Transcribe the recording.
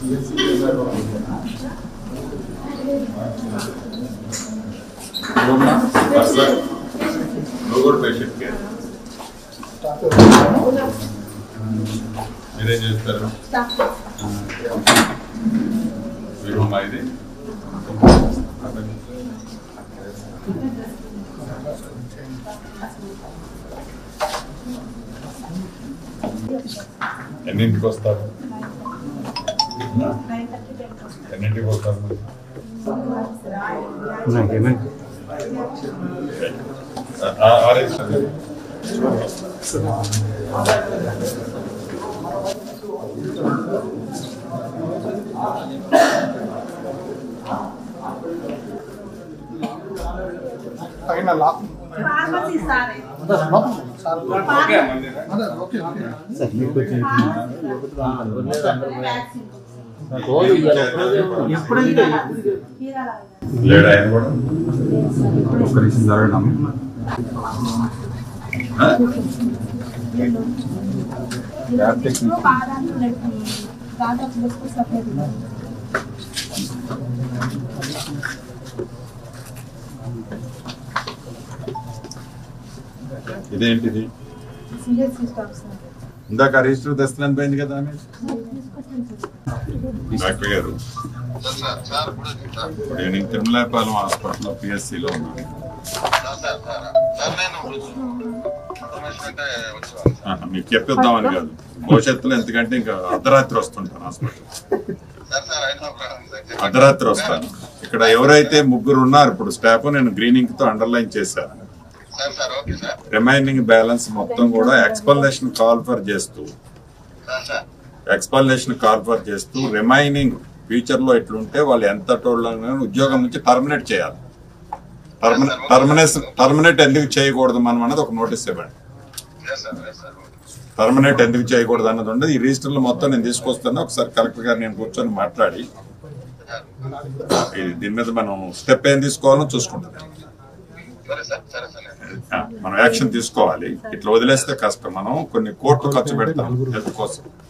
నువ్వమ్మా? వస్తా. నువ్వు కూడా పేషెంట్ కేర్ మీరేం చేస్తారు మీ రూమ్ ఇది ఎన్నింటికి వస్తారు ఎన్నింటికి వస్తారు మీరు? ఆ- ఆ- ఆరేసి చదివి. పైన లాక్ ఫార్మసీ సార్ అదే ఓకే ఓకే ఎప్పుడైతే లేడా ఆయన కూడా ఒక్క నిమిషం జరగడం ఇదేంటిది ఇందాక రిజిస్టర్ దర్శనం పోయింది కదా ఆమె డాక్టర్ గారు ఇప్పుడు నేను తిరుమలాపాలెం హాస్పిటల్లో పిఎస్సిలో ఉన్నాను ఆహా, మీకు చెప్పిద్దామని కాదు భవిష్యత్తులో ఎందుకంటే ఇంకా అర్ధరాత్రి వస్తుంటాను హాస్పిటల్ అర్ధరాత్రి వస్తాను ఇక్కడ ఎవరైతే ముగ్గురు ఉన్నారు ఇప్పుడు స్టాఫ్ నేను గ్రీనింగ్ తో అండర్లైన్ చేశాను రిమైనింగ్ బ్యాలెన్స్ మొత్తం కూడా ఎక్స్పల్నేషన్ కాల్ఫర్ చేస్తూ ఎక్స్పల్నేషన్ కాల్ఫర్ చేస్తూ రిమైనింగ్ ఫ్యూచర్ లో ఎట్లుంటే వాళ్ళు ఎంత టోళ్ళని ఉద్యోగం నుంచి టర్మినేట్ చేయాలి టర్మినేట్ టర్మినేట్ ఎందుకు చేయకూడదు మనం అన్నది ఒక నోటీస్ ఇవ్వండి పర్మనెంట్ ఎందుకు చేయకూడదు అన్నది ఉండదు ఈ రిజిస్టర్లు మొత్తం నేను తీసుకొస్తాను ఒకసారి కలెక్టర్ గారు నేను కూర్చొని మాట్లాడి ఇది దీని మీద మనం స్టెప్ ఏం తీసుకోవాలో చూసుకుంటాం ఆ, మనం యాక్షన్ తీసుకోవాలి ఇట్లా వదిలేస్తే కష్టం మనం కొన్ని కోట్లు ఖర్చు పెడతాం హెల్త్ కోసం